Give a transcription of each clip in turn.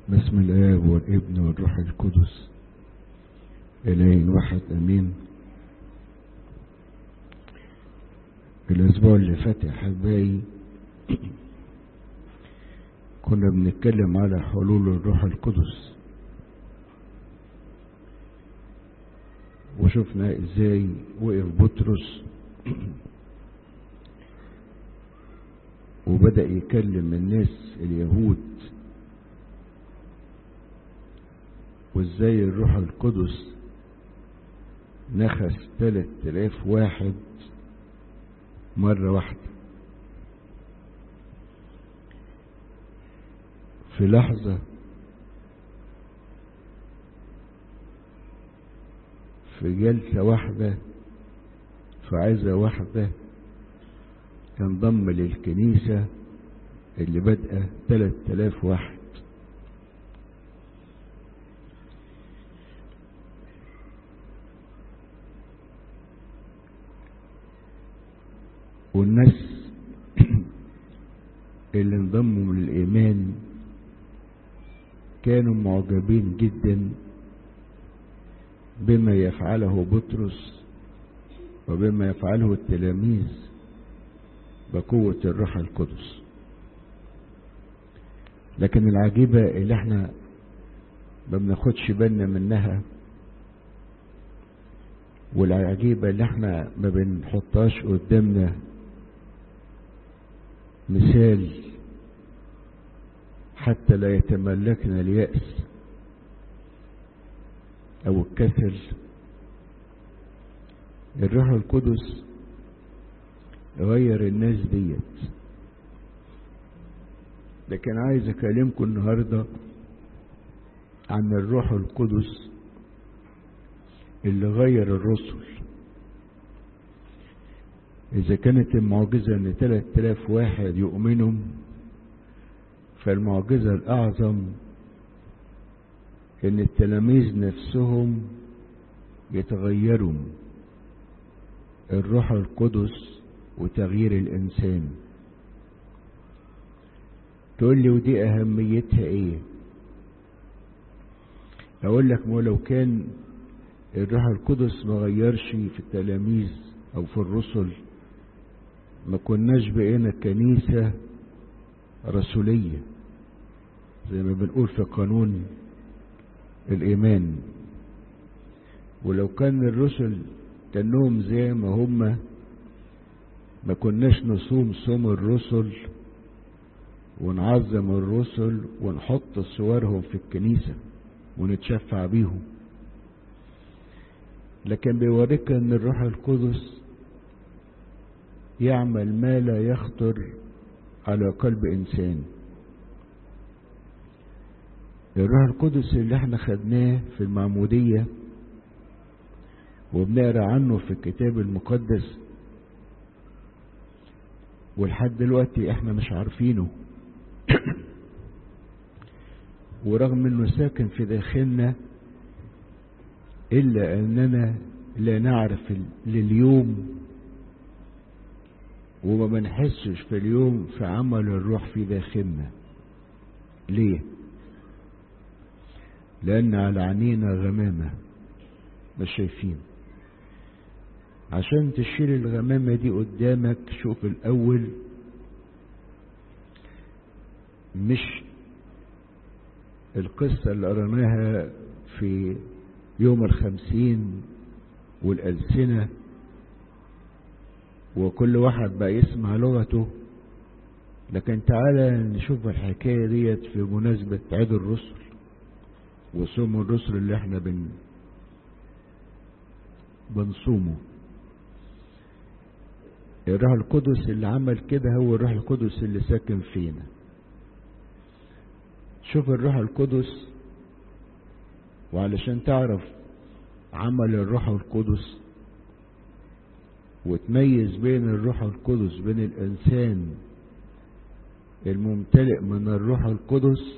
بسم الآب والابن والروح القدس إله واحد أمين الأسبوع اللي فات يا حبايبي كنا بنتكلم على حلول الروح القدس وشفنا ازاي وقف بطرس وبدأ يكلم الناس اليهود وازاي الروح القدس نخس ثلاث الاف واحد مرة واحدة في لحظة في جلسة واحدة في عزة واحدة انضم للكنيسة اللي بدأ ثلاث الاف واحد والناس اللي انضموا من الإيمان كانوا معجبين جدا بما يفعله بطرس وبما يفعله التلاميذ بقوة الروح القدس لكن العجيبة اللي احنا ما بناخدش بالنا منها والعجيبة اللي احنا ما بنحطهاش قدامنا مثال حتى لا يتملكنا اليأس او الكسل الروح القدس غير الناس ديت لكن عايز اكلمكم النهارده عن الروح القدس اللي غير الرسل إذا كانت المعجزة إن تلات آلاف واحد يؤمنوا فالمعجزة الأعظم إن التلاميذ نفسهم يتغيروا الروح القدس وتغيير الإنسان تقول لي ودي أهميتها إيه؟ أقول لك ما لو كان الروح القدس ما غيرش في التلاميذ أو في الرسل ما كناش بقينا كنيسة رسولية زي ما بنقول في قانون الإيمان ولو كان الرسل كانهم زي ما هم ما كناش نصوم صوم الرسل ونعظم الرسل ونحط صورهم في الكنيسة ونتشفع بيهم لكن بيوريك ان الروح القدس يعمل ما لا يخطر على قلب انسان الروح القدس اللي احنا خدناه في المعمودية وبنقرا عنه في الكتاب المقدس ولحد دلوقتي احنا مش عارفينه ورغم انه ساكن في داخلنا الا اننا لا نعرف لليوم وما بنحسش في اليوم في عمل الروح في داخلنا ليه لان على عينينا غمامة مش شايفين عشان تشيل الغمامة دي قدامك شوف الاول مش القصة اللي قرناها في يوم الخمسين والألسنة وكل واحد بقى يسمع لغته لكن تعالى نشوف الحكاية ديت في مناسبة عيد الرسل وصوم الرسل اللي احنا بن بنصومه الروح القدس اللي عمل كده هو الروح القدس اللي ساكن فينا شوف الروح القدس وعلشان تعرف عمل الروح القدس وتميز بين الروح القدس بين الإنسان الممتلئ من الروح القدس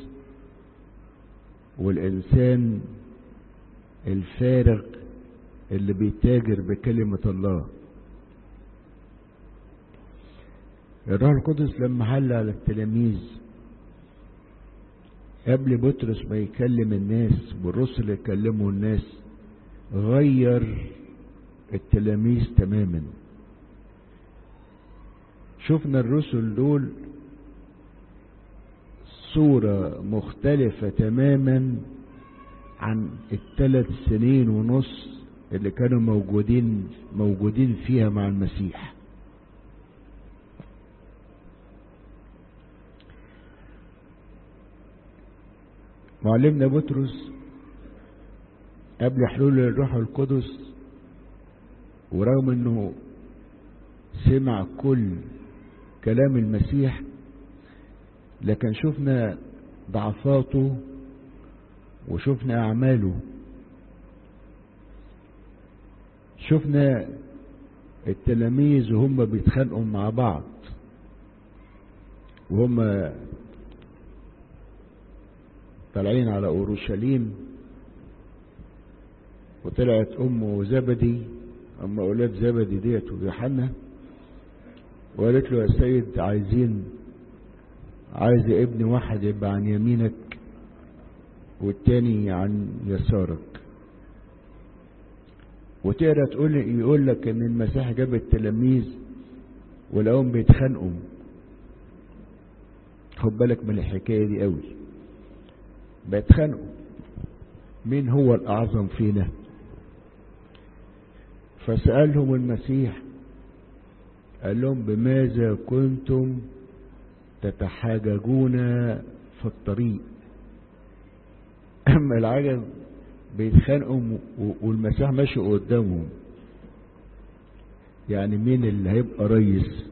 والإنسان الفارغ اللي بيتاجر بكلمة الله الروح القدس لما حل على التلاميذ قبل بطرس ما يكلم الناس والرسل يكلموا الناس غير التلاميذ تماما شفنا الرسل دول صورة مختلفة تماما عن الثلاث سنين ونص اللي كانوا موجودين موجودين فيها مع المسيح معلمنا بطرس قبل حلول الروح القدس ورغم انه سمع كل كلام المسيح لكن شفنا ضعفاته وشفنا اعماله شفنا التلاميذ وهم بيتخانقوا مع بعض وهم طالعين على اورشليم وطلعت امه زبدي ام اولاد زبدي ديت ويوحنا وقالت له يا سيد عايزين عايز ابن واحد يبقى عن يمينك والتاني عن يسارك وتقرا تقول يقول لك ان المسيح جاب التلاميذ ولقاهم بيتخانقوا خد بالك من الحكايه دي قوي بيتخانقوا مين هو الاعظم فينا فسالهم المسيح قال لهم بماذا كنتم تتحاججون في الطريق اما العجب بيتخانقوا والمسيح ماشي قدامهم يعني مين اللي هيبقى ريس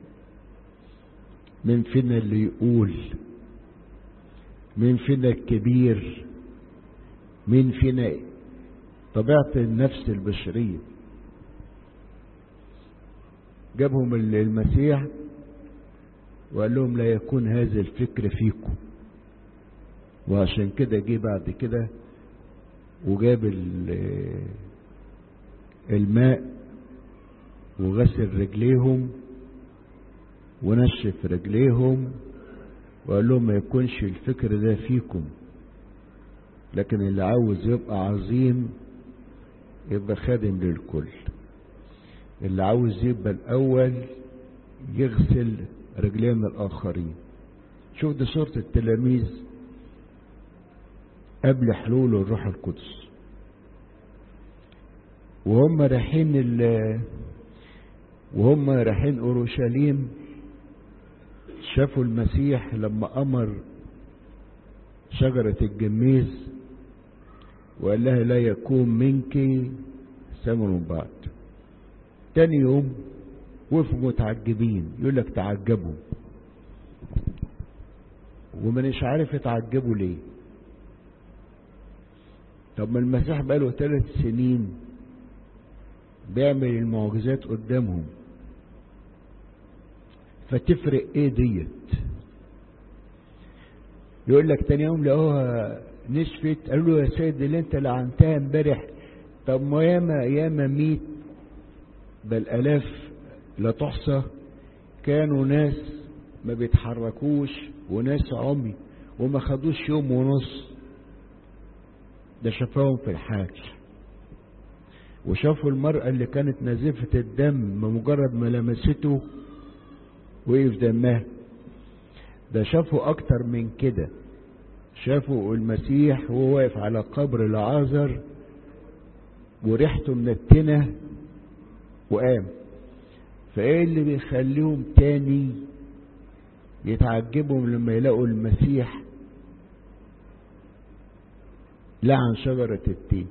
مين فينا اللي يقول مين فينا الكبير مين فينا طبيعة النفس البشرية جابهم المسيح وقال لهم لا يكون هذا الفكر فيكم وعشان كده جه بعد كده وجاب الماء وغسل رجليهم ونشف رجليهم وقال لهم ما يكونش الفكر ده فيكم لكن اللي عاوز يبقى عظيم يبقى خادم للكل اللي عاوز يبقى الاول يغسل رجلين الاخرين شوف دي صورة التلاميذ قبل حلول الروح القدس وهم رايحين ال وهم رايحين اورشليم شافوا المسيح لما امر شجرة الجميز وقال لها لا يكون منك ثمن بعد تاني يوم وقفوا متعجبين يقول لك تعجبوا ومانيش عارف يتعجبوا ليه طب ما المسيح بقاله ثلاث سنين بيعمل المعجزات قدامهم فتفرق ايه ديت يقول لك تاني يوم لقوها نشفت قالوا له يا سيد اللي انت لعنتها امبارح طب ما ياما ياما ميت بل الاف لا تحصى كانوا ناس ما بيتحركوش وناس عمي وما خدوش يوم ونص ده شافوهم في الحاج وشافوا المرأة اللي كانت نازفة الدم بمجرد ما لمسته وقف دمها ده شافوا اكتر من كده شافوا المسيح وهو واقف على قبر العازر وريحته منتنة وقام فايه اللي بيخليهم تاني يتعجبوا لما يلاقوا المسيح لعن شجرة التين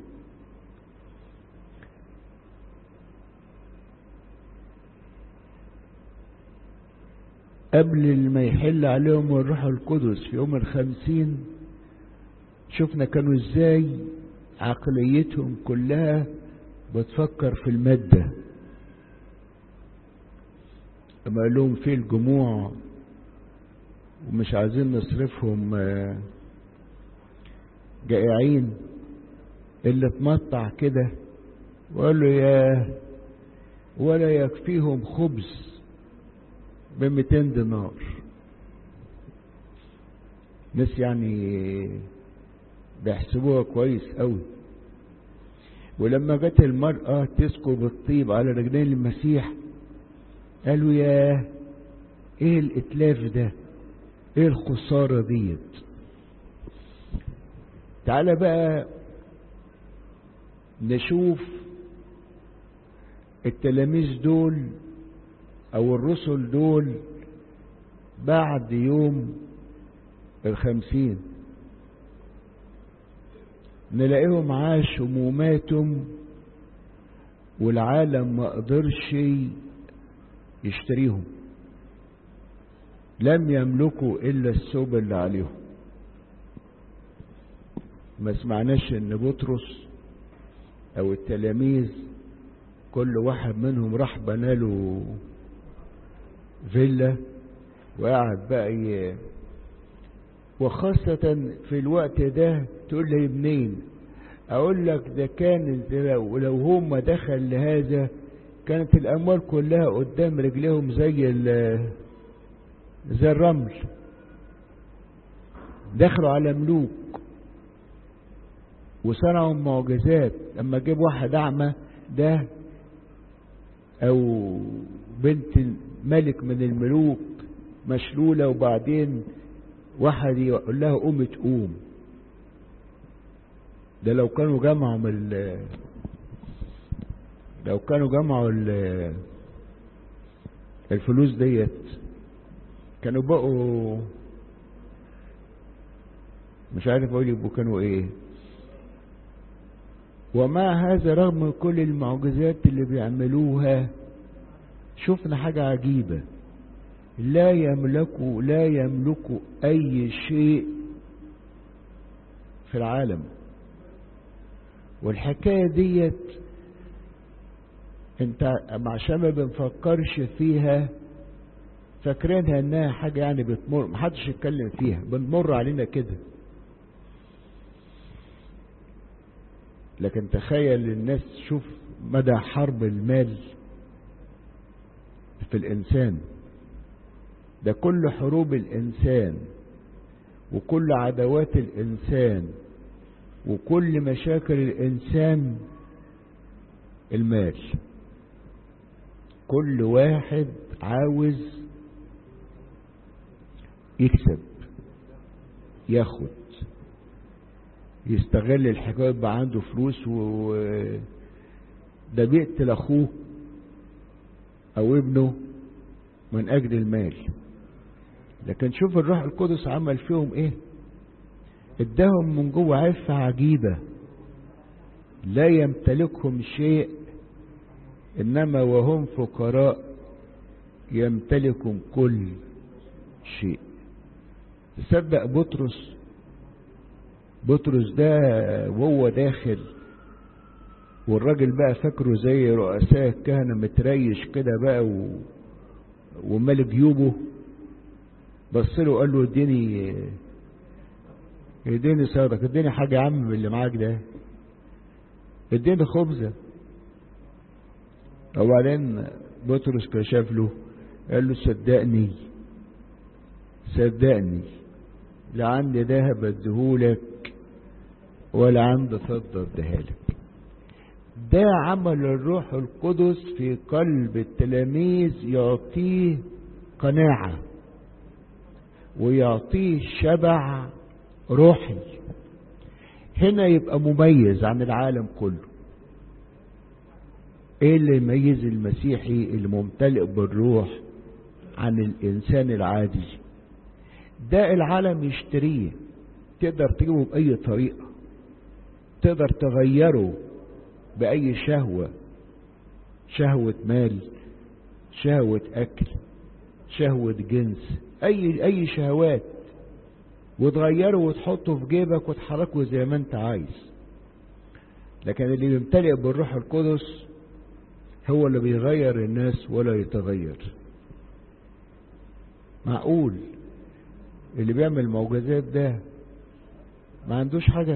قبل ما يحل عليهم الروح القدس في يوم الخمسين شفنا كانوا ازاي عقليتهم كلها بتفكر في المادة لما قال لهم في الجموع ومش عايزين نصرفهم جائعين اللي اتمطع كده وقال له يا ولا يكفيهم خبز بمئتين دينار ناس يعني بيحسبوها كويس قوي ولما جت المرأة تسكب الطيب على رجلين المسيح قالوا يا ايه الاتلاف ده ايه الخسارة ديت تعالى بقى نشوف التلاميذ دول او الرسل دول بعد يوم الخمسين نلاقيهم عاشوا وماتوا والعالم ما قدرش يشتريهم لم يملكوا الا الثوب اللي عليهم ما سمعناش ان بطرس او التلاميذ كل واحد منهم راح بناله فيلا وقعد بقى ي... وخاصة في الوقت ده تقول لي منين اقول لك ده كان لو, لو هم دخل لهذا كانت الاموال كلها قدام رجليهم زي زي الرمل دخلوا على ملوك وصنعوا معجزات لما جيب واحد اعمى ده او بنت ملك من الملوك مشلولة وبعدين واحد يقول لها قومي تقوم ده لو كانوا جمعوا من لو كانوا جمعوا الفلوس ديت كانوا بقوا مش عارف اقول يبقوا كانوا ايه ومع هذا رغم كل المعجزات اللي بيعملوها شفنا حاجة عجيبة لا يملكوا لا يملكوا أي شيء في العالم والحكاية ديت انت عشان ما بنفكرش فيها فاكرينها انها حاجة يعني بتمر محدش يتكلم فيها بنمر علينا كده لكن تخيل الناس شوف مدى حرب المال في الإنسان ده كل حروب الإنسان وكل عدوات الإنسان وكل مشاكل الإنسان المال كل واحد عاوز يكسب ياخد يستغل الحكاية يبقى عنده فلوس و ده بيقتل اخوه او ابنه من اجل المال لكن شوف الروح القدس عمل فيهم ايه اداهم من جوه عفة عجيبة لا يمتلكهم شيء انما وهم فقراء يمتلكهم كل شيء تصدق بطرس بطرس ده وهو داخل والراجل بقى فاكره زي رؤساء الكهنة متريش كده بقى و... ومال جيوبه بص له قال له اديني اديني صدق اديني حاجة يا عم من اللي معاك ده اديني خبزة وبعدين بطرس كشف له قال له صدقني صدقني لا عندي ذهب اديهولك ولا عندي فضة اديها لك ده عمل الروح القدس في قلب التلاميذ يعطيه قناعة ويعطيه شبع روحي هنا يبقى مميز عن العالم كله ايه اللي يميز المسيحي الممتلئ بالروح عن الانسان العادي ده العالم يشتريه تقدر تجيبه بأي طريقة تقدر تغيره بأي شهوة شهوة مال شهوة أكل شهوة جنس أي أي شهوات وتغيره وتحطه في جيبك وتحركه زي ما أنت عايز لكن اللي بيمتلئ بالروح القدس هو اللي بيغير الناس ولا يتغير معقول اللي بيعمل معجزات ده ما عندوش حاجة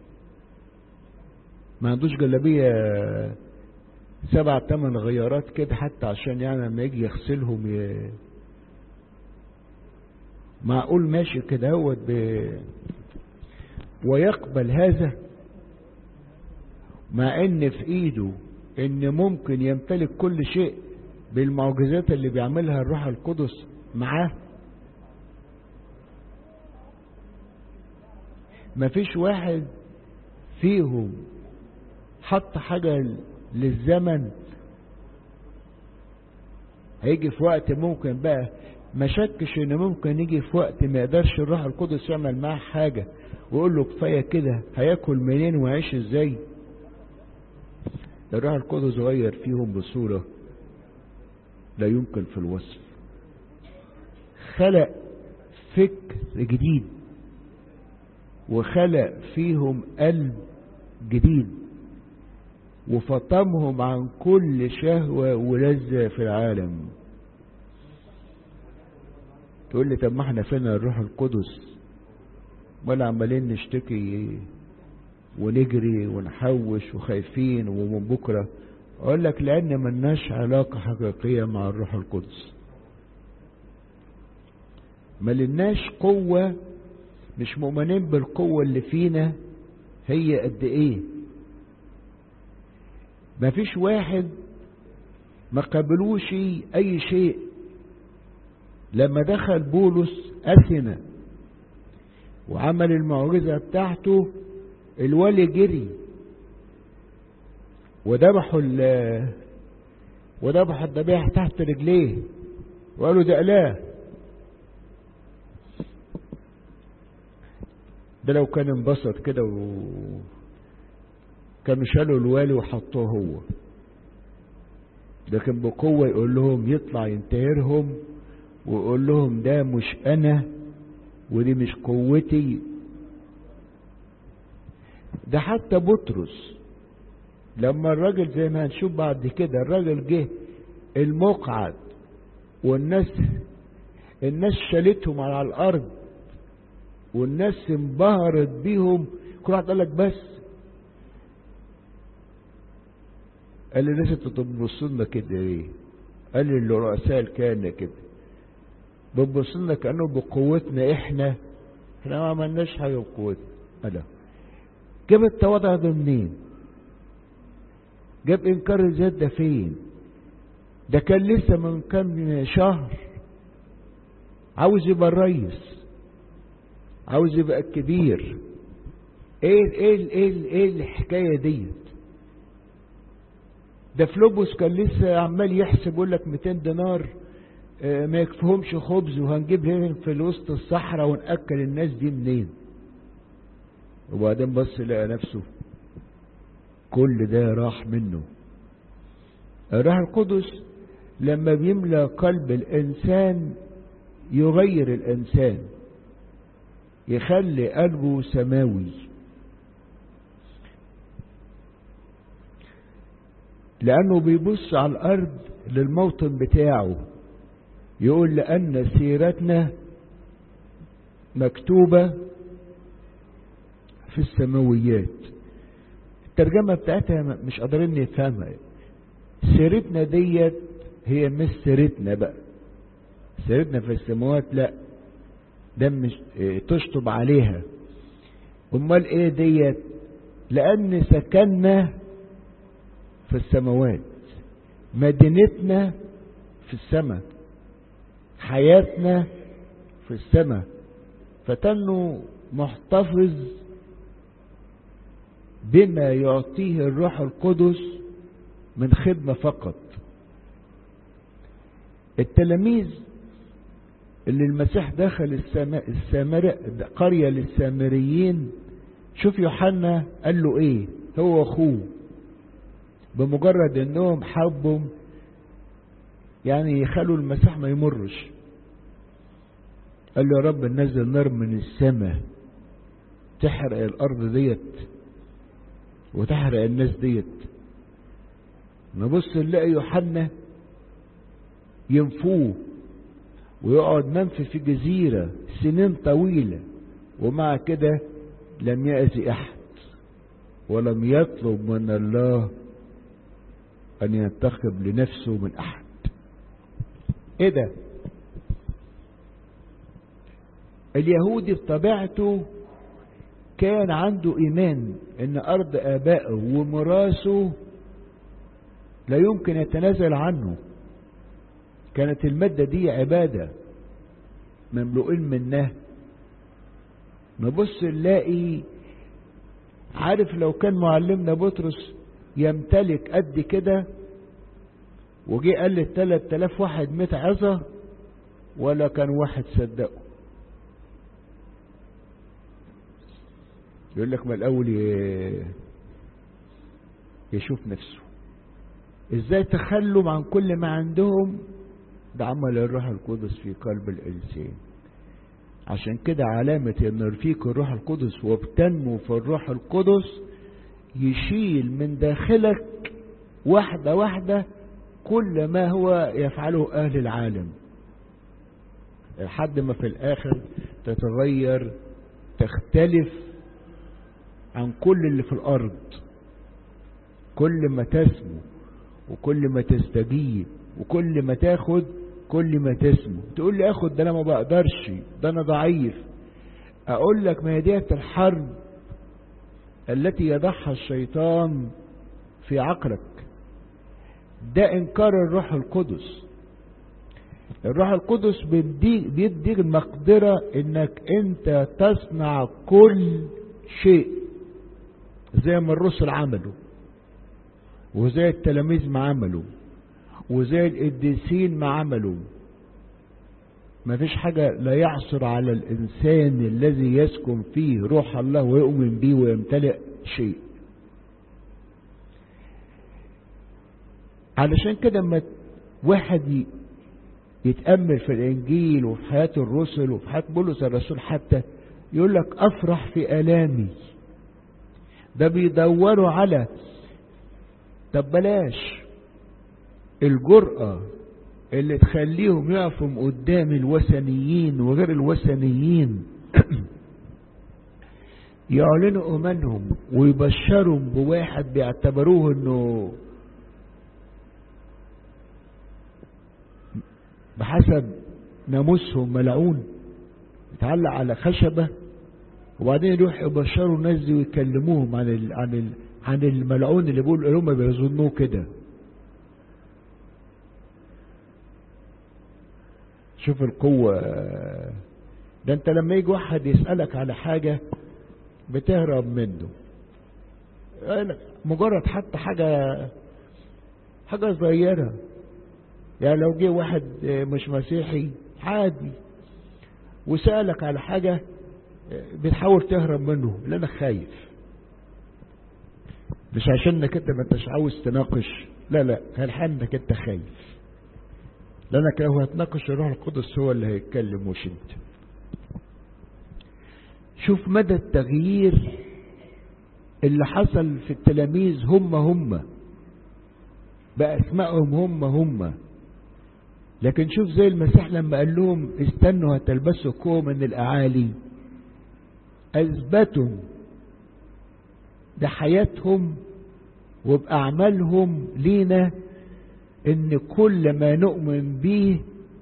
ما عندوش جلابية سبع تمن غيارات كده حتى عشان يعني لما يجي يغسلهم ي... معقول ماشي كده هو ب... ويقبل هذا مع ان في ايده ان ممكن يمتلك كل شيء بالمعجزات اللي بيعملها الروح القدس معاه مفيش واحد فيهم حط حاجة للزمن هيجي في وقت ممكن بقى ما شكش ان ممكن يجي في وقت ما يقدرش الروح القدس يعمل معاه حاجة ويقول له كفاية كده هياكل منين ويعيش ازاي الروح القدس غير فيهم بصورة لا يمكن في الوصف خلق فكر جديد وخلق فيهم قلب جديد وفطمهم عن كل شهوة ولذة في العالم تقول لي طب ما احنا فين الروح القدس ولا عمالين نشتكي ونجري ونحوش وخايفين ومن بكرة اقول لك لان ملناش علاقة حقيقية مع الروح القدس ملناش قوة مش مؤمنين بالقوة اللي فينا هي قد ايه مفيش واحد ما قبلوش اي شيء لما دخل بولس اثنى وعمل المعجزة بتاعته الولي جري وذبحوا ال وذبحوا الذبيحة تحت رجليه وقالوا ده اله ده لو كان انبسط كده و كانوا شالوا الوالي وحطوه هو لكن بقوة يقول لهم يطلع ينتهرهم ويقول لهم ده مش انا ودي مش قوتي ده حتى بطرس لما الراجل زي ما هنشوف بعد كده الراجل جه المقعد والناس الناس شالتهم على الارض والناس انبهرت بيهم كل واحد قال لك بس قال لي الناس انتوا بتبصوا لنا كده ايه قال لي الرؤساء الكهنه كده بتبصوا لنا كانه بقوتنا احنا احنا ما عملناش حاجه بقوتنا انا جاب التواضع ده منين جاب انكار الذات ده فين ده كان لسه من كام شهر عاوز يبقى الرئيس عاوز يبقى الكبير ايه ايه ايه ايه الحكايه ديت ده فلوبوس كان لسه عمال يحسب يقول لك 200 دينار اه ما يكفهمش خبز وهنجيب هنا في وسط الصحراء ونأكل الناس دي منين وبعدين بص لقى نفسه كل ده راح منه الروح القدس لما بيملى قلب الانسان يغير الانسان يخلي قلبه سماوي لأنه بيبص على الأرض للموطن بتاعه يقول لأن سيرتنا مكتوبة في السماويات الترجمة بتاعتها مش قادرين نفهمها سيرتنا ديت هي مش سيرتنا بقى سيرتنا في السماوات لا ده مش اه تشطب عليها امال ايه ديت لان سكننا في السماوات مدينتنا في السماء حياتنا في السماء فتنه محتفظ بما يعطيه الروح القدس من خدمة فقط التلاميذ اللي المسيح دخل السماء السامرة قرية للسامريين شوف يوحنا قال له ايه هو اخوه بمجرد انهم حبوا يعني يخلوا المسيح ما يمرش قال له يا رب نزل نار من السماء تحرق الارض ديت وتحرق الناس ديت نبص نلاقي يوحنا ينفوه ويقعد منفي في جزيرة سنين طويلة ومع كده لم يأذي أحد ولم يطلب من الله أن ينتخب لنفسه من أحد إيه ده اليهودي بطبيعته كان عنده إيمان إن أرض آبائه وميراثه لا يمكن يتنازل عنه كانت المادة دي عبادة مملوئين منها نبص نلاقي عارف لو كان معلمنا بطرس يمتلك قد كده وجي قال لي 3000 واحد مات عظة ولا كان واحد صدقه يقول لك ما الاول يشوف نفسه ازاي تخلوا عن كل ما عندهم ده عمل الروح القدس في قلب الانسان عشان كده علامة ان فيك الروح القدس وبتنمو في الروح القدس يشيل من داخلك واحدة واحدة كل ما هو يفعله اهل العالم لحد ما في الاخر تتغير تختلف عن كل اللي في الارض كل ما تسمو وكل ما تستجيب وكل ما تاخد كل ما تسمو تقول لي اخد ده انا ما بقدرش ده انا ضعيف اقول لك ما هي ديت الحرب التي يضعها الشيطان في عقلك ده انكار الروح القدس الروح القدس بيديك بيديك المقدرة انك انت تصنع كل شيء زي ما الرسل عملوا وزي التلاميذ ما عملوا وزي القديسين ما عملوا ما فيش حاجة لا يعصر على الإنسان الذي يسكن فيه روح الله ويؤمن به ويمتلئ شيء علشان كده لما واحد يتأمل في الإنجيل وفي حياة الرسل وفي حياة بولس الرسول حتى يقول لك أفرح في آلامي ده بيدوروا على طب بلاش الجرأة اللي تخليهم يقفوا قدام الوثنيين وغير الوثنيين يعلنوا ايمانهم ويبشروا بواحد بيعتبروه انه بحسب ناموسهم ملعون يتعلق على خشبة وبعدين يروح يبشروا الناس دي ويكلموهم عن ال عن ال عن الملعون اللي بيقول هم بيظنوه كده شوف القوة ده انت لما يجي واحد يسألك على حاجة بتهرب منه مجرد حتى حاجة حاجة صغيرة يعني لو جه واحد مش مسيحي عادي وسألك على حاجة بتحاول تهرب منه لأنك خايف مش عشانك انت ما انتش عاوز تناقش لا لا الحال انك انت خايف لانك لو هتناقش الروح القدس هو اللي هيتكلم مش انت شوف مدى التغيير اللي حصل في التلاميذ هم هم بأسمائهم هم هم لكن شوف زي المسيح لما قال لهم استنوا هتلبسوا كوم من الأعالي أثبتوا بحياتهم وبأعمالهم لينا ان كل ما نؤمن به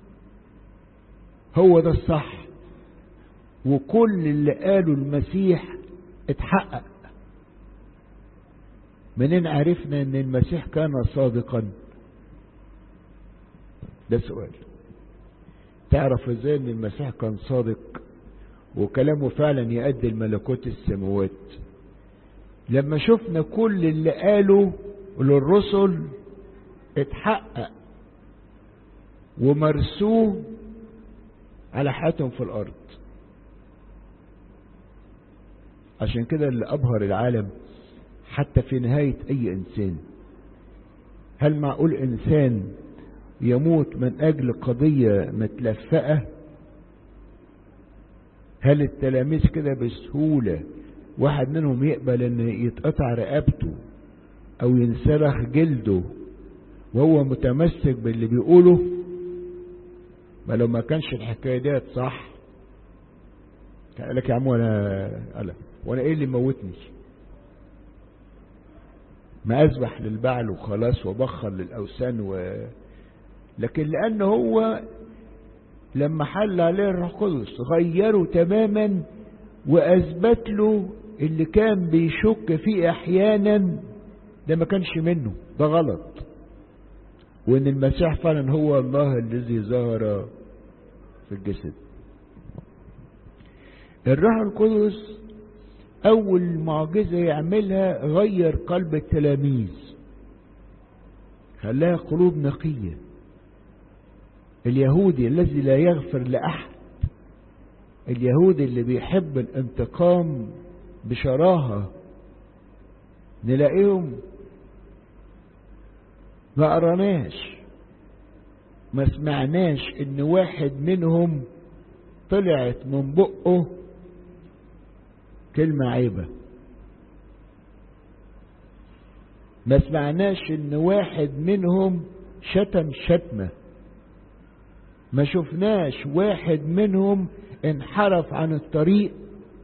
هو ده الصح وكل اللي قاله المسيح اتحقق منين عرفنا ان المسيح كان صادقا ده سؤال تعرف ازاي ان المسيح كان صادق وكلامه فعلا يؤدي الملكوت السماوات لما شفنا كل اللي قاله للرسل اتحقق ومرسوه على حياتهم في الارض عشان كده اللي ابهر العالم حتى في نهاية اي انسان هل معقول انسان يموت من اجل قضية متلفقة هل التلاميذ كده بسهولة واحد منهم يقبل ان يتقطع رقبته او ينسلخ جلده وهو متمسك باللي بيقوله ما لو ما كانش الحكايه ديت صح قال لك يا عم وانا قال وانا ايه اللي موتني ما اذبح للبعل وخلاص وبخر للاوثان و... لكن لان هو لما حل عليه الروح القدس غيره تماما واثبت له اللي كان بيشك فيه احيانا ده ما كانش منه ده غلط وان المسيح فعلا هو الله الذي ظهر في الجسد الروح القدس اول معجزه يعملها غير قلب التلاميذ خلاها قلوب نقيه اليهودي الذي لا يغفر لاحد اليهودي اللي بيحب الانتقام بشراهه نلاقيهم ما قراناش ما سمعناش ان واحد منهم طلعت من بقه كلمة عيبة ما سمعناش ان واحد منهم شتم شتمة ما شفناش واحد منهم انحرف عن الطريق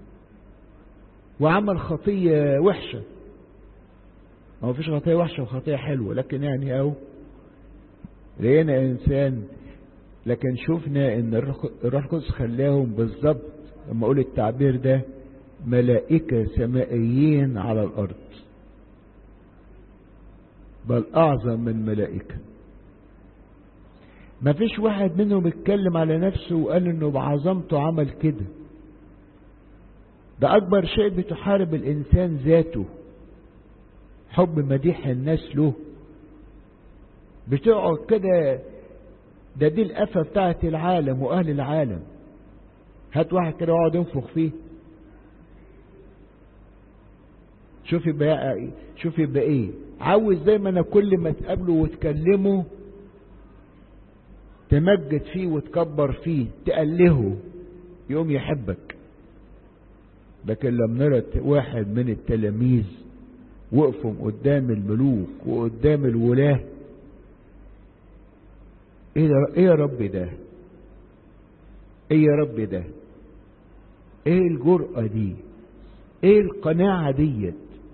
وعمل خطية وحشة ما فيش خطية وحشة وخطية حلوة لكن يعني اهو لقينا انسان لكن شفنا ان الروح القدس خلاهم بالظبط لما اقول التعبير ده ملائكة سمائيين على الارض بل اعظم من ملائكة ما فيش واحد منهم اتكلم على نفسه وقال انه بعظمته عمل كده ده اكبر شيء بتحارب الانسان ذاته حب مديح الناس له بتقعد كده ده دي القفة بتاعت العالم واهل العالم هات واحد كده يقعد ينفخ فيه شوف يبقى ايه شوف يبقى ايه عاوز دايما انا كل ما تقابله وتكلمه تمجد فيه وتكبر فيه تألهه يقوم يحبك لكن لما نرى واحد من التلاميذ وقفوا قدام الملوك وقدام الولاة ايه, ايه يا رب ده ايه يا رب ده ايه الجرأة دي ايه القناعة ديت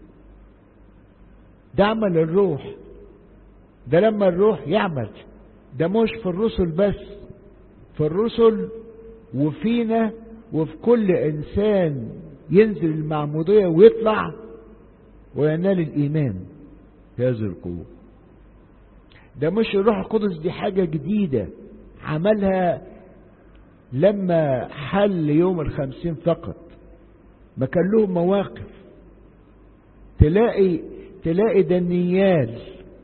ده عمل الروح ده لما الروح يعمل ده مش في الرسل بس في الرسل وفينا وفي كل انسان ينزل المعمودية ويطلع وينال الايمان هذه القوة ده مش الروح القدس دي حاجة جديدة عملها لما حل يوم الخمسين فقط ما كان لهم مواقف تلاقي تلاقي دانيال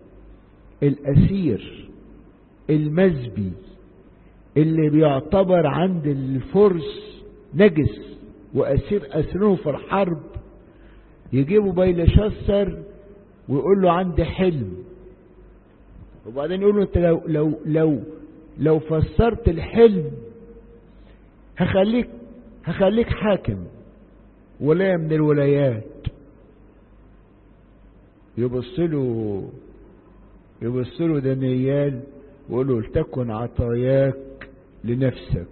الأسير المزبي اللي بيعتبر عند الفرس نجس وأسير أسره في الحرب يجيبوا بيلشسر ويقول له عندي حلم وبعدين يقول له انت لو لو لو لو فسرت الحلم هخليك هخليك حاكم ولاية من الولايات يبص له يبص له دانيال ويقول له لتكن عطاياك لنفسك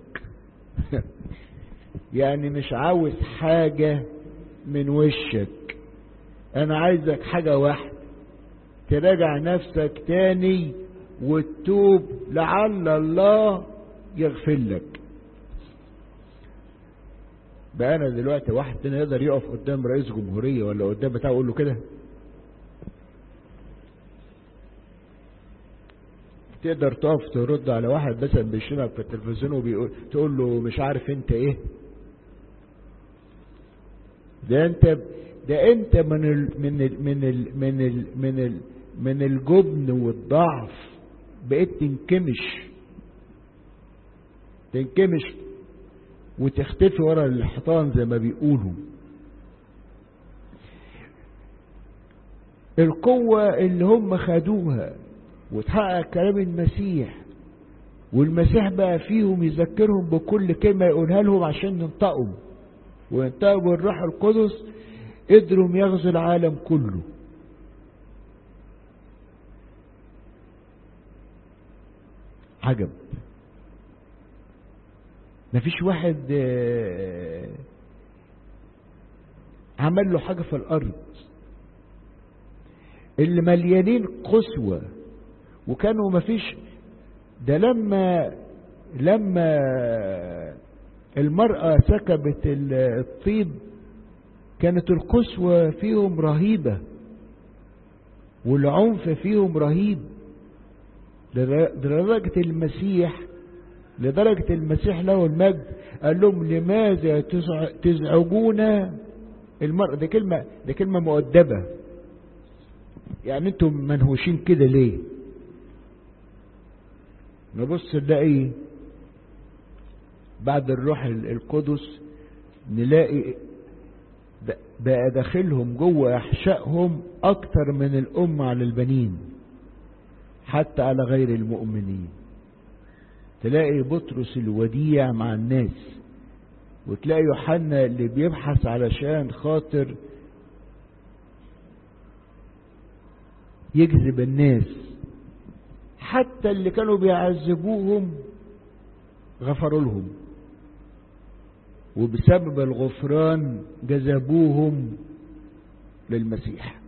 يعني مش عاوز حاجة من وشك انا عايزك حاجة واحدة تراجع نفسك تاني وتتوب لعل الله يغفر لك بقى انا دلوقتي واحد تاني يقدر يقف قدام رئيس جمهورية ولا قدام بتاعه يقول له كده تقدر تقف ترد على واحد مثلا بيشتمك في التلفزيون وبيقول تقول له مش عارف انت ايه ده انت ده انت من ال من ال من ال من ال من ال من الجبن والضعف بقيت تنكمش تنكمش وتختفي ورا الحيطان زي ما بيقولوا القوة اللي هم خدوها وتحقق كلام المسيح والمسيح بقى فيهم يذكرهم بكل كلمة يقولها لهم عشان ينطقوا وينطقوا بالروح القدس قدروا يغزو العالم كله عجب مفيش واحد عمل له حاجة في الأرض اللي مليانين قسوة وكانوا مفيش ده لما لما المرأة سكبت الطيب كانت القسوة فيهم رهيبة والعنف فيهم رهيب لدرجة المسيح لدرجة المسيح له المجد قال لهم لماذا تزعجون المرأة دي كلمة دي كلمة مؤدبة يعني انتم منهوشين كده ليه نبص نلاقي بعد الروح القدس نلاقي بقى داخلهم جوه احشائهم اكتر من الام على البنين حتى على غير المؤمنين تلاقي بطرس الوديع مع الناس وتلاقي يوحنا اللي بيبحث علشان خاطر يجذب الناس حتى اللي كانوا بيعذبوهم غفروا لهم وبسبب الغفران جذبوهم للمسيح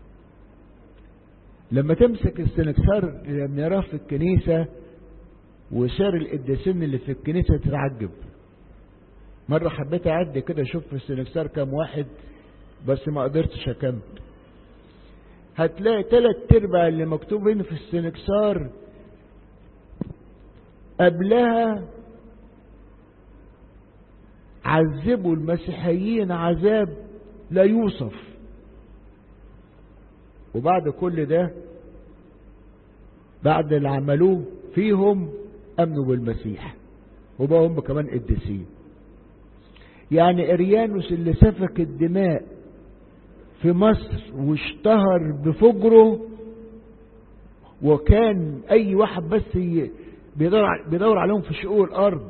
لما تمسك السنكسار اللي بنراه في الكنيسة وسار القداسين اللي في الكنيسة تتعجب مرة حبيت أعدي كده أشوف في السنكسار كام واحد بس ما قدرتش أكمل هتلاقي تلات ارباع اللي مكتوبين في السنكسار قبلها عذبوا المسيحيين عذاب لا يوصف وبعد كل ده بعد اللي عملوه فيهم امنوا بالمسيح وبقوا هم كمان قديسين يعني اريانوس اللي سفك الدماء في مصر واشتهر بفجره وكان اي واحد بس بيدور, بيدور عليهم في شقوق الارض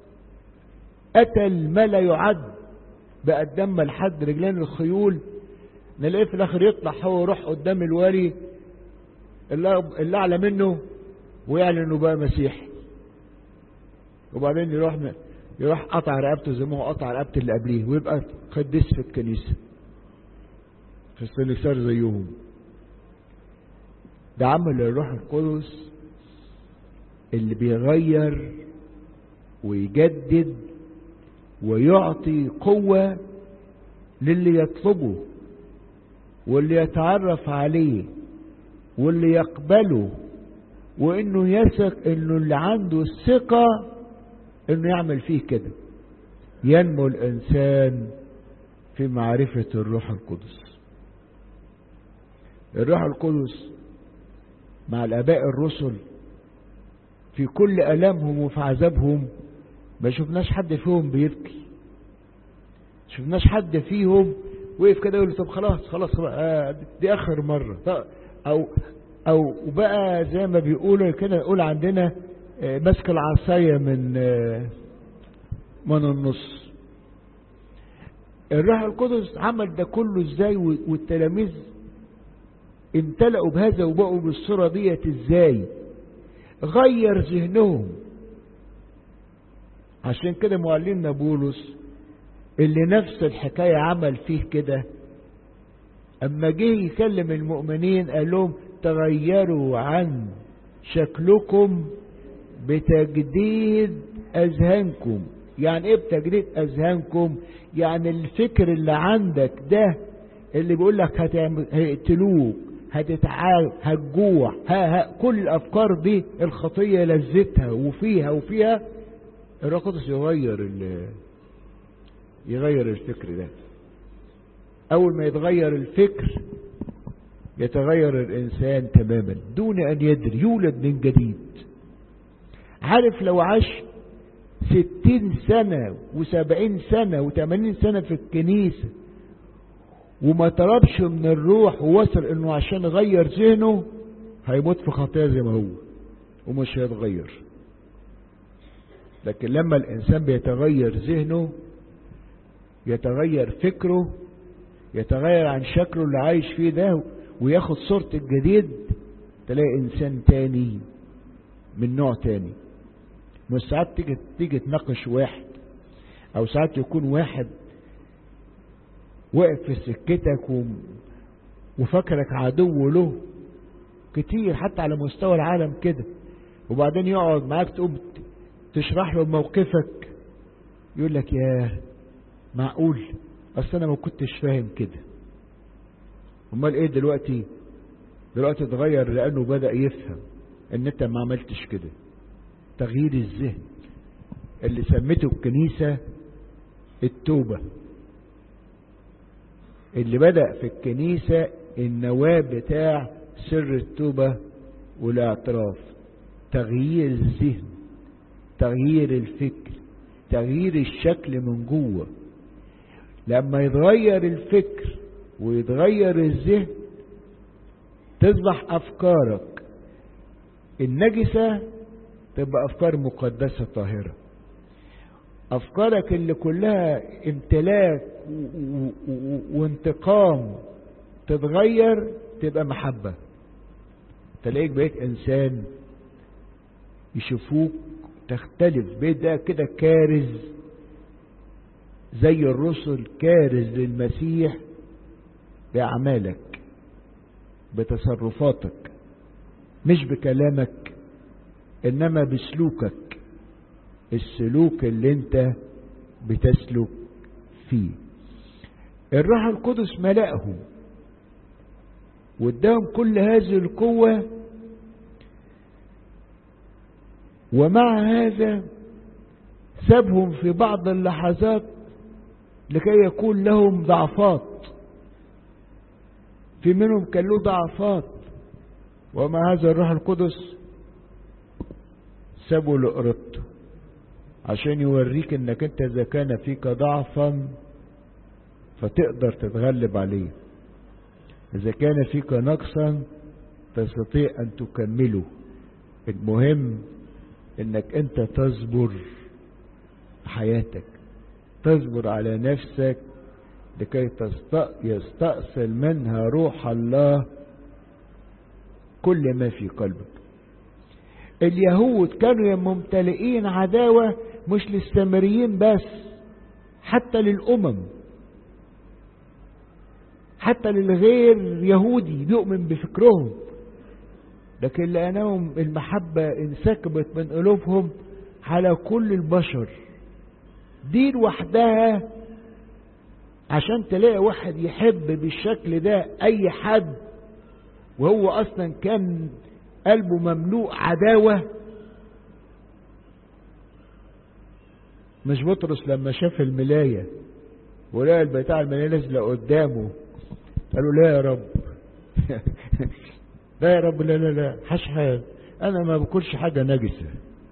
قتل ما لا يعد بقى الدم لحد رجلين الخيول نلاقيه في الاخر يطلع هو يروح قدام الوالي اللي اعلى منه ويعلن انه بقى مسيحي وبعدين يروح يروح قطع رقبته زي ما هو قطع رقبه اللي قبليه ويبقى قديس في الكنيسه في السنكسار زيهم ده عمل الروح القدس اللي بيغير ويجدد ويعطي قوة للي يطلبه واللي يتعرف عليه واللي يقبله وانه يثق انه اللي عنده الثقة انه يعمل فيه كده ينمو الانسان في معرفة الروح القدس الروح القدس مع الاباء الرسل في كل الامهم وفي عذابهم ما شفناش حد فيهم بيبكي شفناش حد فيهم وقف كده يقول طب خلاص خلاص آه دي اخر مرة او او بقى زي ما بيقولوا كده يقول عندنا آه ماسك العصاية من آه من النص الروح القدس عمل ده كله ازاي والتلاميذ امتلأوا بهذا وبقوا بالصورة ديت ازاي غير ذهنهم عشان كده معلمنا بولس اللي نفس الحكاية عمل فيه كده اما جه يكلم المؤمنين قال لهم تغيروا عن شكلكم بتجديد اذهانكم يعني ايه بتجديد اذهانكم يعني الفكر اللي عندك ده اللي بيقول لك هيقتلوك هتتعال هتجوع ها ها كل الافكار دي الخطيه لذتها وفيها وفيها الروح القدس يغير يغير الفكر ده اول ما يتغير الفكر يتغير الانسان تماما دون ان يدري يولد من جديد عارف لو عاش ستين سنة وسبعين سنة وثمانين سنة في الكنيسة وما طلبش من الروح ووصل انه عشان يغير ذهنه هيموت في خطيه زي ما هو ومش هيتغير لكن لما الانسان بيتغير ذهنه يتغير فكره يتغير عن شكله اللي عايش فيه ده وياخد صورة الجديد تلاقي انسان تاني من نوع تاني مش ساعات تيجي تيجي تناقش واحد او ساعات يكون واحد واقف في سكتك و... وفكرك عدو له كتير حتى على مستوى العالم كده وبعدين يقعد معاك تقوم تشرح له موقفك يقول لك يا معقول اصل انا ما كنتش فاهم كده امال ايه دلوقتي دلوقتي اتغير لانه بدا يفهم ان انت ما عملتش كده تغيير الذهن اللي سمته الكنيسة التوبة اللي بدأ في الكنيسة النواة بتاع سر التوبة والاعتراف تغيير الذهن تغيير الفكر تغيير الشكل من جوه لما يتغير الفكر ويتغير الذهن تصبح أفكارك النجسة تبقى أفكار مقدسة طاهرة أفكارك اللي كلها امتلاك وانتقام تتغير تبقى محبة تلاقيك بقيت إنسان يشوفوك تختلف بقيت ده كده كارز زي الرسل كارز للمسيح بأعمالك بتصرفاتك مش بكلامك انما بسلوكك السلوك اللي انت بتسلك فيه الروح القدس ملأهم واداهم كل هذه القوة ومع هذا سابهم في بعض اللحظات لكي يكون لهم ضعفات في منهم كان له ضعفات ومع هذا الروح القدس سابوا لقربته عشان يوريك انك انت اذا كان فيك ضعفا فتقدر تتغلب عليه اذا كان فيك نقصا تستطيع ان تكمله المهم انك انت تصبر حياتك تصبر على نفسك لكي يستأصل منها روح الله كل ما في قلبك اليهود كانوا ممتلئين عداوة مش للسامريين بس حتى للأمم حتى للغير يهودي بيؤمن بفكرهم لكن لأنهم المحبة انسكبت من قلوبهم على كل البشر دي لوحدها عشان تلاقي واحد يحب بالشكل ده أي حد وهو أصلا كان قلبه مملوء عداوة مش بطرس لما شاف الملاية ولقى البتاع الملاية نازلة قدامه قالوا لا يا رب لا يا رب لا لا لا حش حاجة أنا ما باكلش حاجة نجسة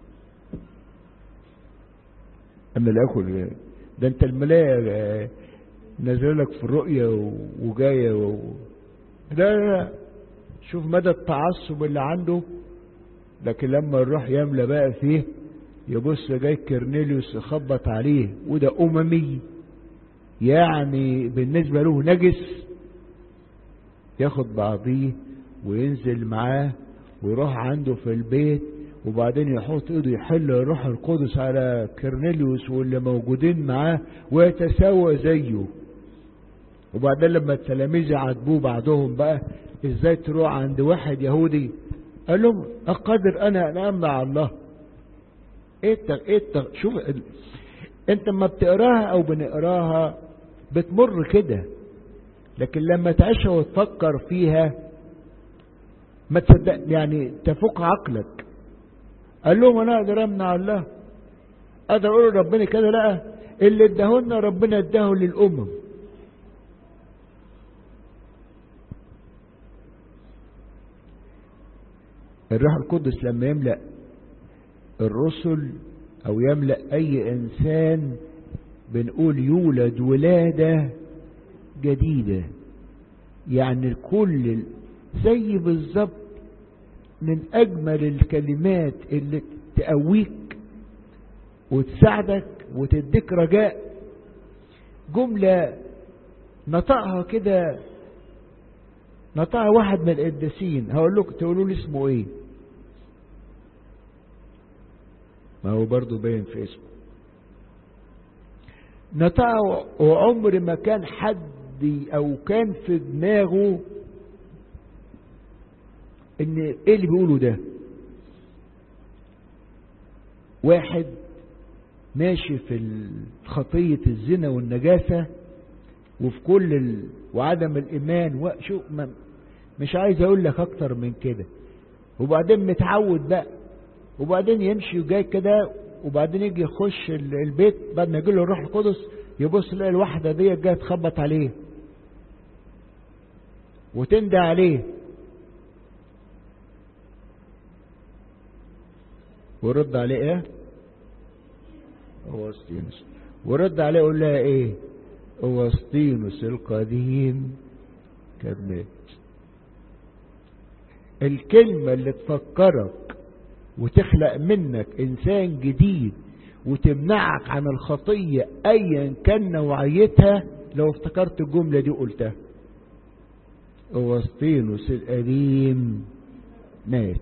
أما لا أكل ده أنت الملاية نازله لك في الرؤية وجاية و... لا لا لا شوف مدى التعصب اللي عنده لكن لما الروح يملى بقى فيه يبص جاي كرنيليوس يخبط عليه وده أممي يعني بالنسبة له نجس ياخد بعضيه وينزل معاه ويروح عنده في البيت وبعدين يحط ايده يحل الروح القدس على كرنيليوس واللي موجودين معاه ويتساوى زيه وبعدين لما التلاميذ يعاتبوه بعدهم بقى ازاي تروح عند واحد يهودي قال لهم اقدر انا ان امنع الله ايه التغ... ايه التغ... شوف ال... انت لما بتقراها او بنقراها بتمر كده لكن لما تعيشها وتفكر فيها ما تصدق يعني تفوق عقلك قال لهم انا اقدر امنع الله اقدر اقول ربنا كده لا اللي اداهولنا ربنا اداه للامم الروح القدس لما يملأ الرسل او يملأ اي انسان بنقول يولد ولادة جديدة يعني الكل زي بالظبط من اجمل الكلمات اللي تقويك وتساعدك وتديك رجاء جملة نطقها كده نطقها واحد من القديسين هقول لكم تقولوا لي اسمه ايه ما هو برضه باين في اسمه نطقها وعمر ما كان حد او كان في دماغه ان ايه اللي بيقوله ده واحد ماشي في خطية الزنا والنجاسة وفي كل ال... وعدم الإيمان وشو ما... مش عايز أقول لك أكتر من كده وبعدين متعود بقى وبعدين يمشي وجاي كده وبعدين يجي يخش البيت بعد ما يجي له الروح القدس يبص يلاقي الواحدة دي جاية تخبط عليه وتندى عليه ورد عليه ايه اوسطينوس ورد عليه يقول لها ايه اوسطينوس القديم كان مات الكلمة اللي تفكرك وتخلق منك انسان جديد وتمنعك عن الخطية ايا كان نوعيتها لو افتكرت الجملة دي قلتها اوسطينوس القديم مات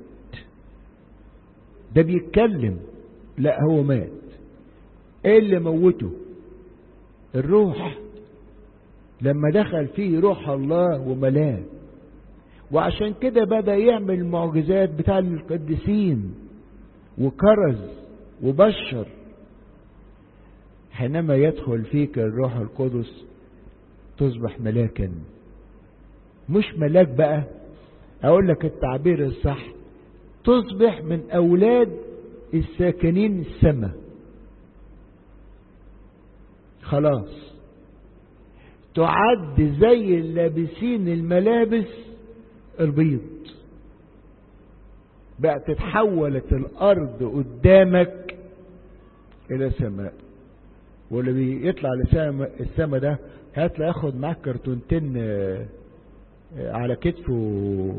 ده بيتكلم لا هو مات ايه اللي موته الروح لما دخل فيه روح الله وملاه وعشان كده بدأ يعمل المعجزات بتاع القديسين وكرز وبشر حينما يدخل فيك الروح القدس تصبح ملاكا مش ملاك بقى اقول لك التعبير الصح تصبح من اولاد الساكنين السماء خلاص تعد زي اللابسين الملابس البيض بقى تتحولت الارض قدامك الى سماء واللي بيطلع لسما السماء ده هات ياخد معاك كرتونتين على كتفه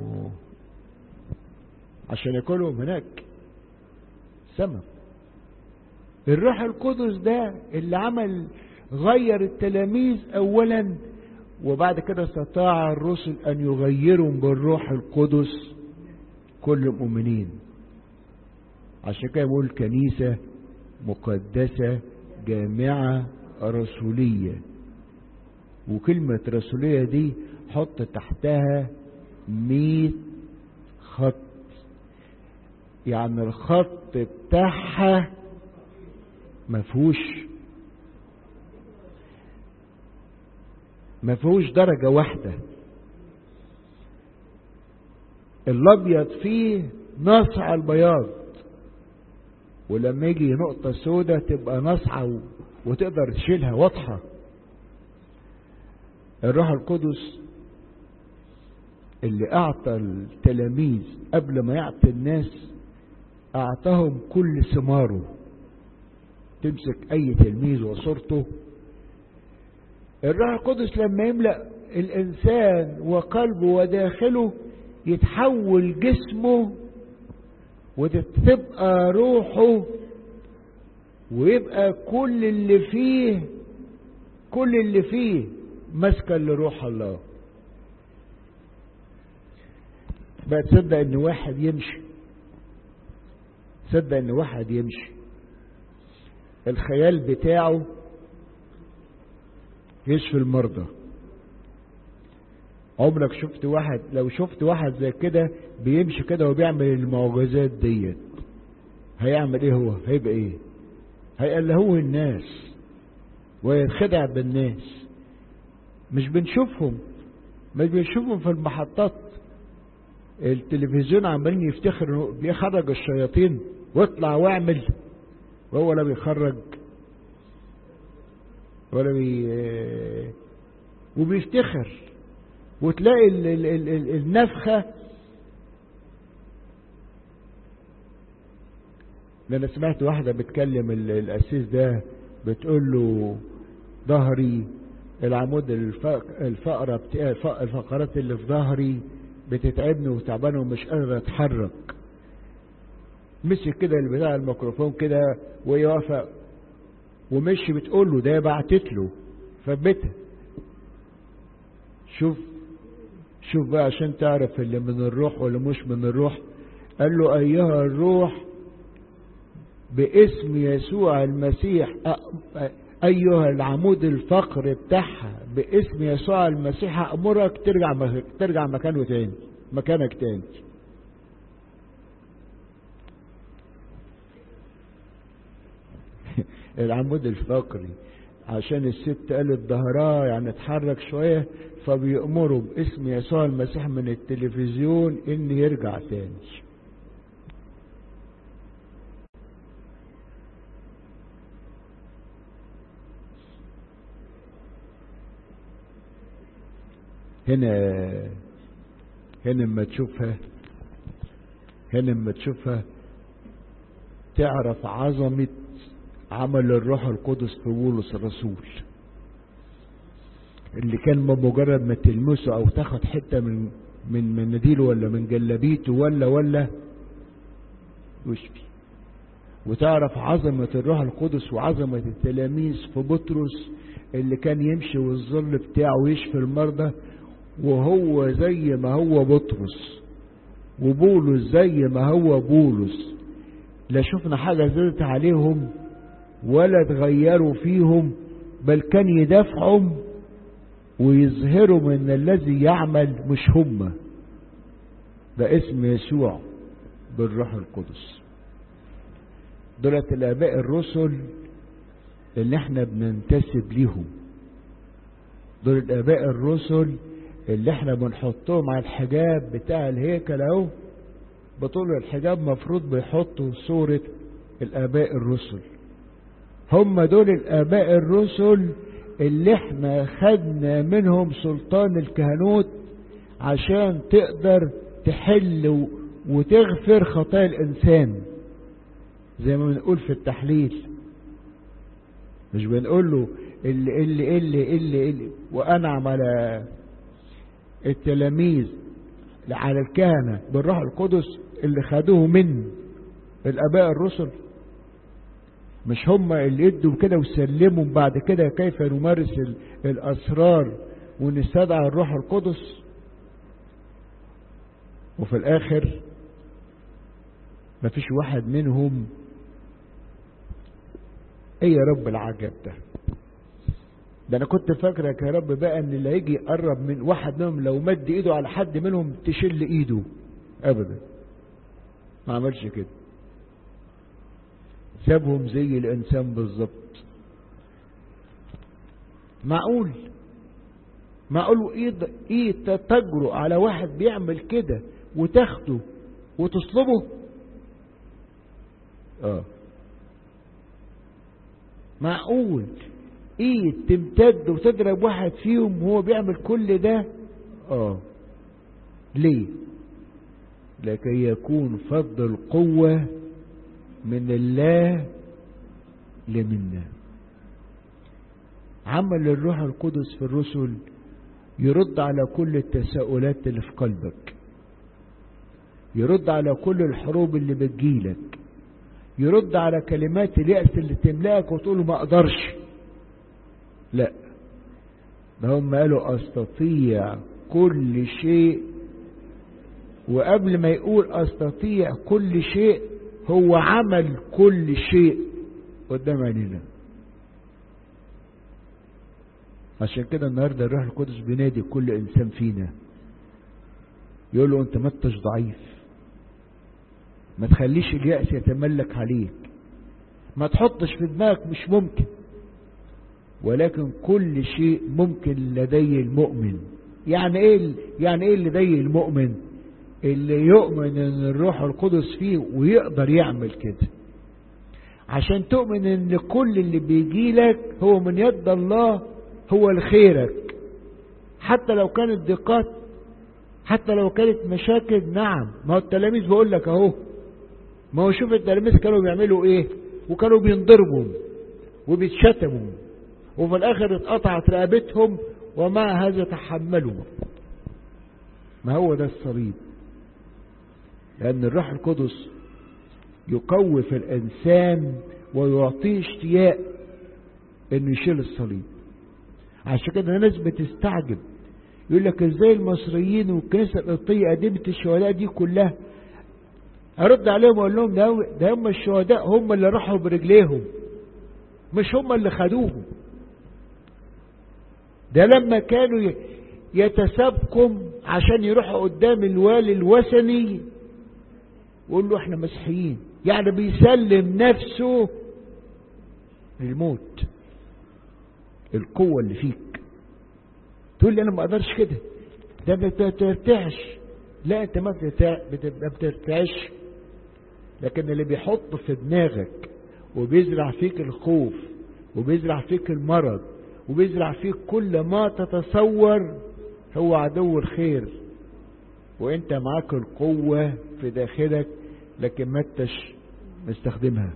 عشان ياكلهم هناك سماء الروح القدس ده اللي عمل غير التلاميذ اولا وبعد كده استطاع الرسل ان يغيروا بالروح القدس كل المؤمنين عشان كده بقول كنيسة مقدسة جامعة رسولية وكلمة رسولية دي حط تحتها مية خط يعني الخط بتاعها مفهوش مفهوش درجة واحدة الابيض فيه نصع البياض ولما يجي نقطة سودة تبقى نصعة وتقدر تشيلها واضحة الروح القدس اللي اعطى التلاميذ قبل ما يعطي الناس اعطاهم كل ثماره تمسك اي تلميذ وصورته الروح القدس لما يملأ الانسان وقلبه وداخله يتحول جسمه وتبقى روحه ويبقى كل اللي فيه كل اللي فيه مسكا لروح الله بقى تصدق ان واحد يمشي تصدق ان واحد يمشي الخيال بتاعه يشفي المرضى عمرك شفت واحد لو شفت واحد زي كده بيمشي كده وبيعمل المعجزات ديت هيعمل ايه هو هيبقى ايه هيقلهوه الناس وينخدع بالناس مش بنشوفهم مش بنشوفهم في المحطات التلفزيون عمالين يفتخر انه بيخرج الشياطين واطلع واعمل وهو لا بيخرج ولا بي وبيفتخر وتلاقي ال ال ال ال النفخة انا سمعت واحدة بتكلم القسيس ده بتقول له ظهري العمود الفقرة الفقرات اللي في ظهري بتتعبني وتعبانة ومش قادر اتحرك مسك كده بتاع الميكروفون كده وهي واقفة ومشي بتقول له ده بعتت له فبتها شوف شوف بقى عشان تعرف اللي من الروح واللي مش من الروح قال له ايها الروح باسم يسوع المسيح ايها العمود الفقر بتاعها باسم يسوع المسيح امرك ترجع ترجع مكانه تاني مكانك تاني العمود الفقري عشان الست قالت ظهرها يعني اتحرك شوية فبيأمروا باسم يسوع المسيح من التلفزيون ان يرجع تاني هنا هنا لما تشوفها هنا لما تشوفها تعرف عظمة عمل الروح القدس في بولس الرسول اللي كان بمجرد ما تلمسه او تاخد حته من من مناديله ولا من جلابيته ولا ولا يشفي وتعرف عظمة الروح القدس وعظمة التلاميذ في بطرس اللي كان يمشي والظل بتاعه يشفي المرضى وهو زي ما هو بطرس وبولس زي ما هو بولس لا شفنا حاجة زادت عليهم ولا تغيروا فيهم بل كان يدافعهم ويظهروا من الذي يعمل مش هم ده اسم يسوع بالروح القدس دولت الاباء الرسل اللي احنا بننتسب ليهم دول الاباء الرسل اللي احنا بنحطهم على الحجاب بتاع الهيكل اهو بطول الحجاب مفروض بيحطوا صورة الاباء الرسل هم دول الاباء الرسل اللي احنا خدنا منهم سلطان الكهنوت عشان تقدر تحل وتغفر خطايا الانسان زي ما بنقول في التحليل مش بنقول له اللي اللي اللي اللي, اللي وانعم على التلاميذ على الكهنة بالروح القدس اللي خدوه من الاباء الرسل مش هم اللي ادوا كده وسلموا بعد كده كيف نمارس الاسرار ونستدعى الروح القدس وفي الاخر مفيش واحد منهم ايه يا رب العجب ده ده انا كنت فاكرك يا رب بقى ان اللي هيجي يقرب من واحد منهم لو مد ايده على حد منهم تشل ايده ابدا ما عملش كده سابهم زي الانسان بالظبط معقول معقول ايه ايه تجرؤ على واحد بيعمل كده وتاخده وتصلبه اه معقول ايه تمتد وتضرب واحد فيهم وهو بيعمل كل ده اه ليه لكي يكون فضل القوة من الله لمنا عمل الروح القدس في الرسل يرد على كل التساؤلات اللي في قلبك يرد على كل الحروب اللي بتجيلك يرد على كلمات اليأس اللي تملأك وتقول ما اقدرش لا ده هم قالوا استطيع كل شيء وقبل ما يقول استطيع كل شيء هو عمل كل شيء قدام عينينا عشان كده النهارده الروح القدس بينادي كل انسان فينا يقول له انت ما انتش ضعيف ما تخليش اليأس يتملك عليك ما تحطش في دماغك مش ممكن ولكن كل شيء ممكن لدي المؤمن يعني ايه يعني ايه لدي المؤمن اللي يؤمن ان الروح القدس فيه ويقدر يعمل كده عشان تؤمن ان كل اللي بيجي لك هو من يد الله هو لخيرك حتى لو كانت ضيقات حتى لو كانت مشاكل نعم ما هو التلاميذ بقول لك اهو ما هو شوف التلاميذ كانوا بيعملوا ايه وكانوا بينضربوا وبيتشتموا وفي الاخر اتقطعت رقبتهم ومع هذا تحملوا ما هو ده الصليب لان الروح القدس يقوي في الانسان ويعطيه اشتياق انه يشيل الصليب عشان كده الناس بتستعجب يقول لك ازاي المصريين والكنيسه القبطيه قدمت الشهداء دي كلها ارد عليهم واقول لهم ده ده هم الشهداء هم اللي راحوا برجليهم مش هم اللي خدوهم ده لما كانوا يتسابقوا عشان يروحوا قدام الوالي الوثني ويقول له احنا مسيحيين يعني بيسلم نفسه للموت القوة اللي فيك تقول لي انا ما اقدرش كده ده ما بترتعش لا انت ما بترتعش لكن اللي بيحط في دماغك وبيزرع فيك الخوف وبيزرع فيك المرض وبيزرع فيك كل ما تتصور هو عدو الخير وانت معاك القوة في داخلك لكن ما انتش مستخدمها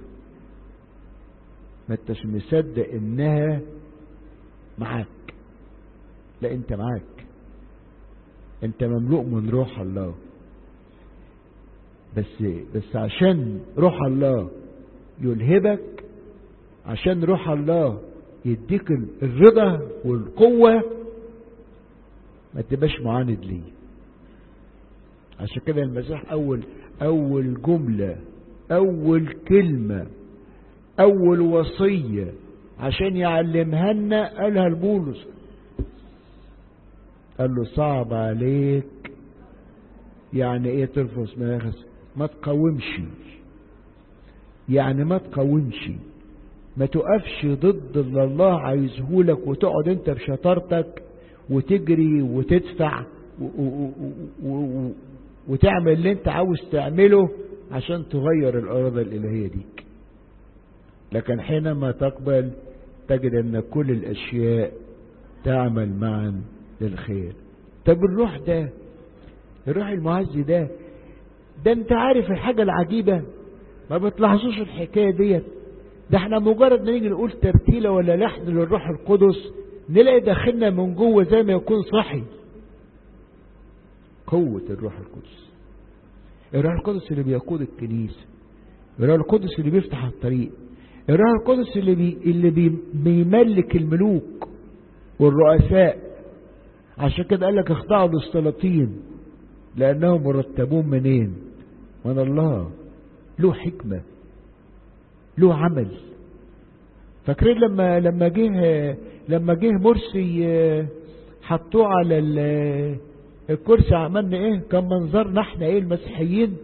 ما انتش مصدق انها معاك لا انت معاك انت مملوء من روح الله بس بس عشان روح الله يلهبك عشان روح الله يديك الرضا والقوة ما تبقاش معاند ليه عشان كده المسيح أول أول جملة أول كلمة أول وصية عشان يعلمها لنا قالها لبولس قال له صعب عليك يعني ايه ترفض مناخس ما تقاومش يعني ما تقاومش ما تقفش ضد اللي الله عايزهولك وتقعد انت بشطارتك وتجري وتدفع و و و وتعمل اللي انت عاوز تعمله عشان تغير الإرادة الإلهية ديك لكن حينما تقبل تجد ان كل الأشياء تعمل معا للخير طب الروح ده الروح المعزي ده ده انت عارف الحاجة العجيبة ما بتلاحظوش الحكاية ديت ده احنا مجرد ما نيجي نقول ترتيلة ولا لحن للروح القدس نلاقي داخلنا من جوه زي ما يكون صحي قوة الروح القدس الروح القدس اللي بيقود الكنيسة الروح القدس اللي بيفتح الطريق الروح القدس اللي بي اللي بي بيملك الملوك والرؤساء عشان كده قال لك اخضعوا للسلاطين لانهم مرتبون منين من الله له حكمة له عمل فاكرين لما لما جه لما جه مرسي حطوه على الكرسي عملنا ايه كان منظرنا احنا ايه المسيحيين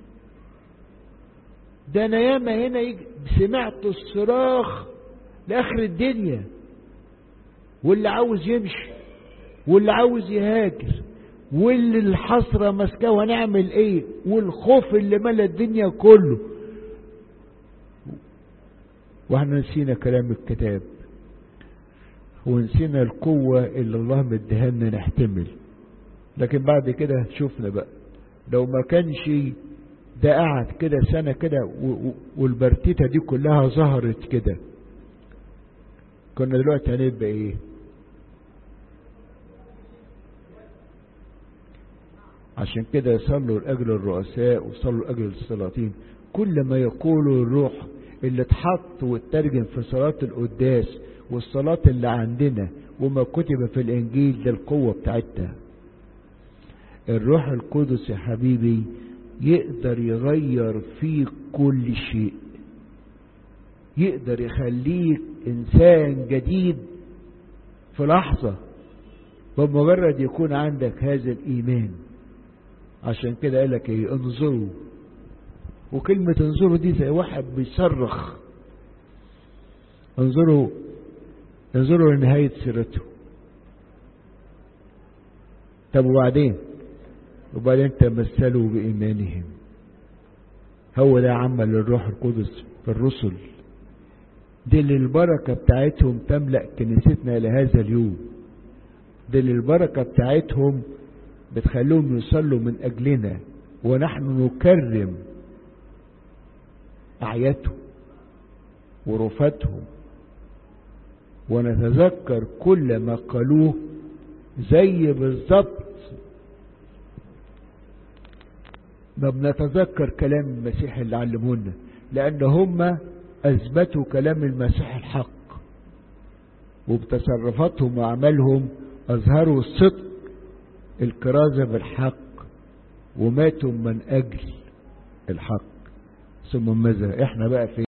ده انا ياما هنا يجي سمعت الصراخ لاخر الدنيا واللي عاوز يمشي واللي عاوز يهاجر واللي الحسرة ماسكاه وهنعمل ايه والخوف اللي ملا الدنيا كله واحنا نسينا كلام الكتاب ونسينا القوة اللي الله مديها لنا نحتمل لكن بعد كده شفنا بقى لو ما كانش ده قعد كده سنة كده والبرتيتة دي كلها ظهرت كده كنا دلوقتي هنبقى ايه عشان كده يصلوا لأجل الرؤساء ويصلوا لأجل السلاطين كل ما يقولوا الروح اللي اتحط واترجم في صلاة القداس والصلاة اللي عندنا وما كتب في الإنجيل ده القوة بتاعتها الروح القدس يا حبيبي يقدر يغير فيك كل شيء يقدر يخليك إنسان جديد في لحظة بمجرد يكون عندك هذا الإيمان عشان كده قال لك ايه انظروا وكلمة انظروا دي زي واحد بيصرخ انظروا انظروا لنهاية سيرته طب وبعدين وبعدين تمثلوا بإيمانهم هو ده عمل الروح القدس في الرسل دي اللي البركة بتاعتهم تملأ كنيستنا لهذا اليوم دي اللي البركة بتاعتهم بتخليهم يصلوا من أجلنا ونحن نكرم أعياتهم ورفاتهم ونتذكر كل ما قالوه زي بالظبط ما بنتذكر كلام المسيح اللي علمونا لأن هم أثبتوا كلام المسيح الحق وبتصرفاتهم وأعمالهم أظهروا الصدق الكرازة بالحق وماتوا من أجل الحق ثم ماذا احنا بقى في